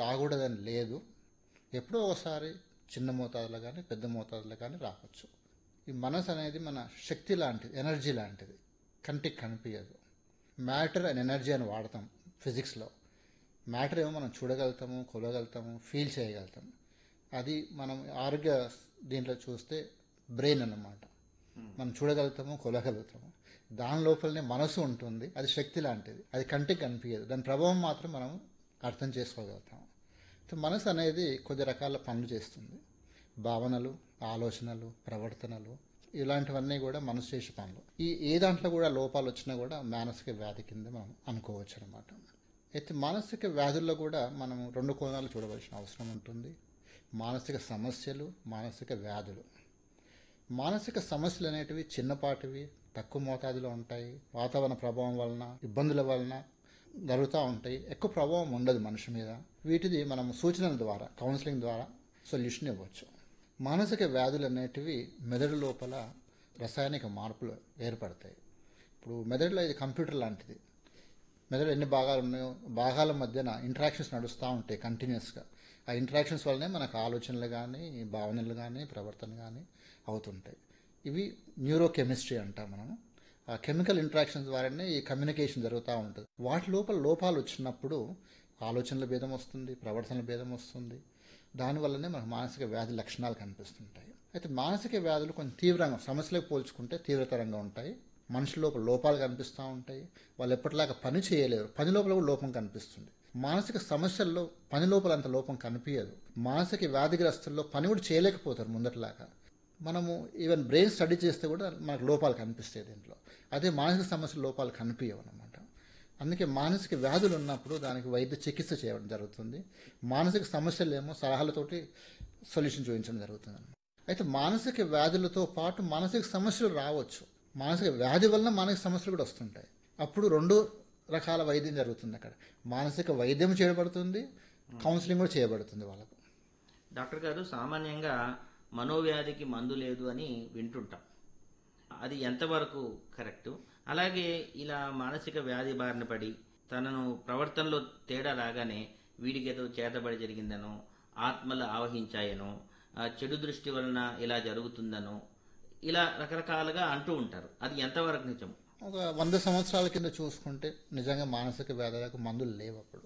రాకూడదని లేదు ఎప్పుడో ఒకసారి చిన్న మోతాదులో కానీ పెద్ద మోతాదులో కానీ రావచ్చు ఈ మనసు అనేది మన శక్తి లాంటిది ఎనర్జీ లాంటిది కంటికి కనిపించదు మ్యాటర్ అండ్ ఎనర్జీ అని వాడతాం ఫిజిక్స్లో మ్యాటర్ ఏమో మనం చూడగలుగుతాము కొలగలుగుతాము ఫీల్ చేయగలుగుతాము అది మనం ఆరోగ్య దీంట్లో చూస్తే బ్రెయిన్ అన్నమాట మనం చూడగలుగుతాము కొలగలుగుతాము దాని లోపలనే మనసు ఉంటుంది అది శక్తి లాంటిది అది కంటికి కనిపించదు దాని ప్రభావం మాత్రం మనం అర్థం చేసుకోగలుగుతాము సో మనసు అనేది కొద్ది రకాల పనులు చేస్తుంది భావనలు ఆలోచనలు ప్రవర్తనలు ఇలాంటివన్నీ కూడా మనసు చేసే పనులు ఈ ఏ దాంట్లో కూడా లోపాలు వచ్చినా కూడా మానసిక వ్యాధి కింద మనం అనుకోవచ్చు అనమాట అయితే మానసిక వ్యాధుల్లో కూడా మనం రెండు కోణాలు చూడవలసిన అవసరం ఉంటుంది మానసిక సమస్యలు మానసిక వ్యాధులు మానసిక సమస్యలు అనేటివి చిన్నపాటివి తక్కువ మోతాదులో ఉంటాయి వాతావరణ ప్రభావం వలన ఇబ్బందుల వలన జరుగుతూ ఉంటాయి ఎక్కువ ప్రభావం ఉండదు మనిషి మీద వీటిది మనం సూచనల ద్వారా కౌన్సిలింగ్ ద్వారా సొల్యూషన్ ఇవ్వచ్చు మానసిక వ్యాధులు అనేటివి మెదడు లోపల రసాయనిక మార్పులు ఏర్పడతాయి ఇప్పుడు మెదడులో ఇది కంప్యూటర్ లాంటిది మెదడు ఎన్ని భాగాలు ఉన్నాయో భాగాల మధ్యన ఇంటరాక్షన్స్ నడుస్తూ ఉంటాయి కంటిన్యూస్గా ఆ ఇంటరాక్షన్స్ వల్లనే మనకు ఆలోచనలు కానీ భావనలు కానీ ప్రవర్తన కానీ అవుతుంటాయి ఇవి న్యూరో కెమిస్ట్రీ అంటాం మనం ఆ కెమికల్ ఇంటరాక్షన్స్ ద్వారానే ఈ కమ్యూనికేషన్ జరుగుతూ ఉంటుంది వాటి లోపల లోపాలు వచ్చినప్పుడు ఆలోచనల భేదం వస్తుంది ప్రవర్తనల భేదం వస్తుంది దానివల్లనే మనకు మానసిక వ్యాధి లక్షణాలు కనిపిస్తుంటాయి అయితే మానసిక వ్యాధులు కొంచెం తీవ్రంగా సమస్యలకు పోల్చుకుంటే తీవ్రతరంగా ఉంటాయి మనిషి లోపల లోపాలు కనిపిస్తూ ఉంటాయి వాళ్ళు ఎప్పటిలాగా పని చేయలేరు పని లోపల కూడా లోపం కనిపిస్తుంది మానసిక సమస్యల్లో పని లోపల అంత లోపం కనిపించదు మానసిక వ్యాధిగ్రస్తుల్లో పని కూడా చేయలేకపోతారు ముందటిలాగా మనము ఈవెన్ బ్రెయిన్ స్టడీ చేస్తే కూడా మనకు లోపాలు కనిపిస్తాయి దీంట్లో అదే మానసిక సమస్య లోపాలు కనిపించవు అనమాట అందుకే మానసిక వ్యాధులు ఉన్నప్పుడు దానికి వైద్య చికిత్స చేయడం జరుగుతుంది మానసిక సమస్యలు ఏమో సలహాలతోటి సొల్యూషన్ చూపించడం జరుగుతుంది అయితే మానసిక వ్యాధులతో పాటు మానసిక సమస్యలు రావచ్చు మానసిక వ్యాధి వలన మానసిక సమస్యలు కూడా వస్తుంటాయి అప్పుడు రెండు రకాల వైద్యం జరుగుతుంది అక్కడ మానసిక వైద్యం చేయబడుతుంది కౌన్సిలింగ్ కూడా చేయబడుతుంది వాళ్ళకు డాక్టర్ గారు సామాన్యంగా మనోవ్యాధికి మందు లేదు అని వింటుంటాం అది ఎంతవరకు కరెక్ట్ అలాగే ఇలా మానసిక వ్యాధి బారిన పడి తనను ప్రవర్తనలో తేడా రాగానే వీడికి ఏదో చేతబడి జరిగిందనో ఆత్మలు ఆవహించాయనో ఆ చెడు దృష్టి వలన ఇలా జరుగుతుందనో ఇలా రకరకాలుగా అంటూ ఉంటారు అది ఎంతవరకు నిజం ఒక వంద సంవత్సరాల కింద చూసుకుంటే నిజంగా మానసిక వ్యాధులకు మందులు లేవు అప్పుడు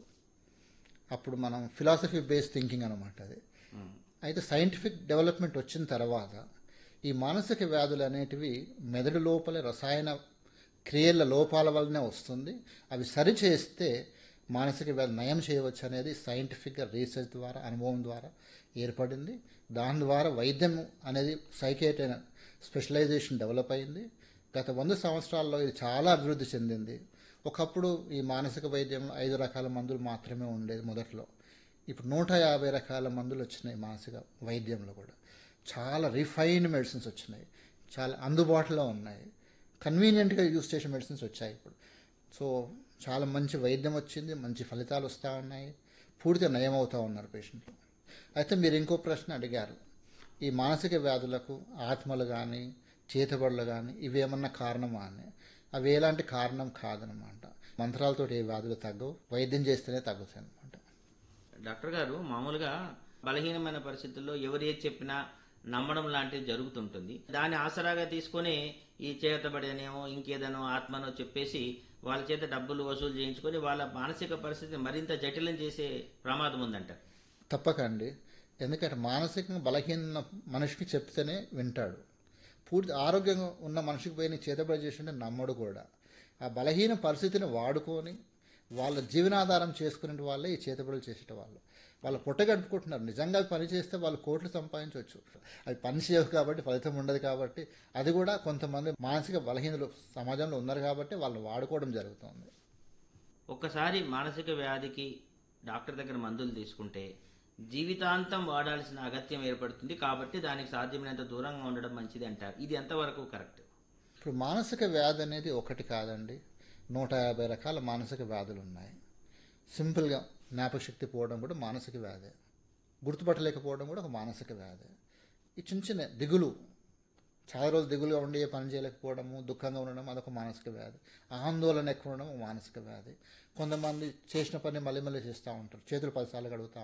అప్పుడు మనం ఫిలాసఫీ బేస్డ్ థింకింగ్ అనమాట అది అయితే సైంటిఫిక్ డెవలప్మెంట్ వచ్చిన తర్వాత ఈ మానసిక వ్యాధులు అనేటివి మెదడు లోపల రసాయన క్రియల లోపాల వల్లనే వస్తుంది అవి సరిచేస్తే మానసిక వ్యాధి నయం చేయవచ్చు అనేది సైంటిఫిక్గా రీసెర్చ్ ద్వారా అనుభవం ద్వారా ఏర్పడింది దాని ద్వారా వైద్యం అనేది సైకేట్ స్పెషలైజేషన్ డెవలప్ అయింది గత వంద సంవత్సరాల్లో ఇది చాలా అభివృద్ధి చెందింది ఒకప్పుడు ఈ మానసిక వైద్యంలో ఐదు రకాల మందులు మాత్రమే ఉండేది మొదట్లో ఇప్పుడు నూట యాభై రకాల మందులు వచ్చినాయి మానసిక వైద్యంలో కూడా చాలా రిఫైన్డ్ మెడిసిన్స్ వచ్చినాయి చాలా అందుబాటులో ఉన్నాయి కన్వీనియంట్గా యూస్ చేసే మెడిసిన్స్ వచ్చాయి ఇప్పుడు సో చాలా మంచి వైద్యం వచ్చింది మంచి ఫలితాలు వస్తూ ఉన్నాయి పూర్తిగా నయం అవుతూ ఉన్నారు పేషెంట్లు అయితే మీరు ఇంకో ప్రశ్న అడిగారు ఈ మానసిక వ్యాధులకు ఆత్మలు కానీ చేతబడులు కానీ ఇవి ఏమన్నా కారణమా అని అవి ఎలాంటి కారణం కాదనమాట మంత్రాలతో ఏ వ్యాధులు తగ్గవు వైద్యం చేస్తేనే తగ్గుతాయి అనమాట డాక్టర్ గారు మామూలుగా బలహీనమైన పరిస్థితుల్లో ఎవరు ఏది చెప్పినా నమ్మడం లాంటిది జరుగుతుంటుంది దాన్ని ఆసరాగా తీసుకొని ఈ చేతబడేనేమో ఇంకేదనో ఆత్మనో చెప్పేసి వాళ్ళ చేత డబ్బులు వసూలు చేయించుకొని వాళ్ళ మానసిక పరిస్థితిని మరింత జటిలం చేసే ప్రమాదం ఉందంటారు తప్పకండి ఎందుకంటే మానసికంగా బలహీన మనిషికి చెప్తేనే వింటాడు పూర్తి ఆరోగ్యంగా ఉన్న మనిషికి పోయి నీ చేతబడి చేసింటే నమ్మడు కూడా ఆ బలహీన పరిస్థితిని వాడుకొని వాళ్ళ జీవనాధారం చేసుకునే వాళ్ళే ఈ చేతబడులు చేసేట వాళ్ళు వాళ్ళు పొట్టగడుపుకుంటున్నారు నిజంగా అవి పని చేస్తే వాళ్ళు కోట్లు సంపాదించవచ్చు అవి పని చేయవు కాబట్టి ఫలితం ఉండదు కాబట్టి అది కూడా కొంతమంది మానసిక బలహీనలు సమాజంలో ఉన్నారు కాబట్టి వాళ్ళు వాడుకోవడం జరుగుతుంది ఒక్కసారి మానసిక వ్యాధికి డాక్టర్ దగ్గర మందులు తీసుకుంటే జీవితాంతం వాడాల్సిన అగత్యం ఏర్పడుతుంది కాబట్టి దానికి సాధ్యమైనంత దూరంగా ఉండడం మంచిది అంటారు ఇది ఎంతవరకు కరెక్ట్ ఇప్పుడు మానసిక వ్యాధి అనేది ఒకటి కాదండి నూట యాభై రకాల మానసిక వ్యాధులు ఉన్నాయి సింపుల్గా జ్ఞాపకశక్తి పోవడం కూడా మానసిక వ్యాధే గుర్తుపట్టలేకపోవడం కూడా ఒక మానసిక వ్యాధే ఈ చిన్న చిన్న దిగులు చాలా రోజులు దిగులుగా ఉండి ఏ పని చేయలేకపోవడము దుఃఖంగా ఉండడం అదొక మానసిక వ్యాధి ఆందోళన ఎక్కువ ఉండడం ఒక మానసిక వ్యాధి కొంతమంది చేసిన పని మళ్ళీ మళ్ళీ చేస్తూ ఉంటారు చేతులు పదిసార్లు కడుగుతూ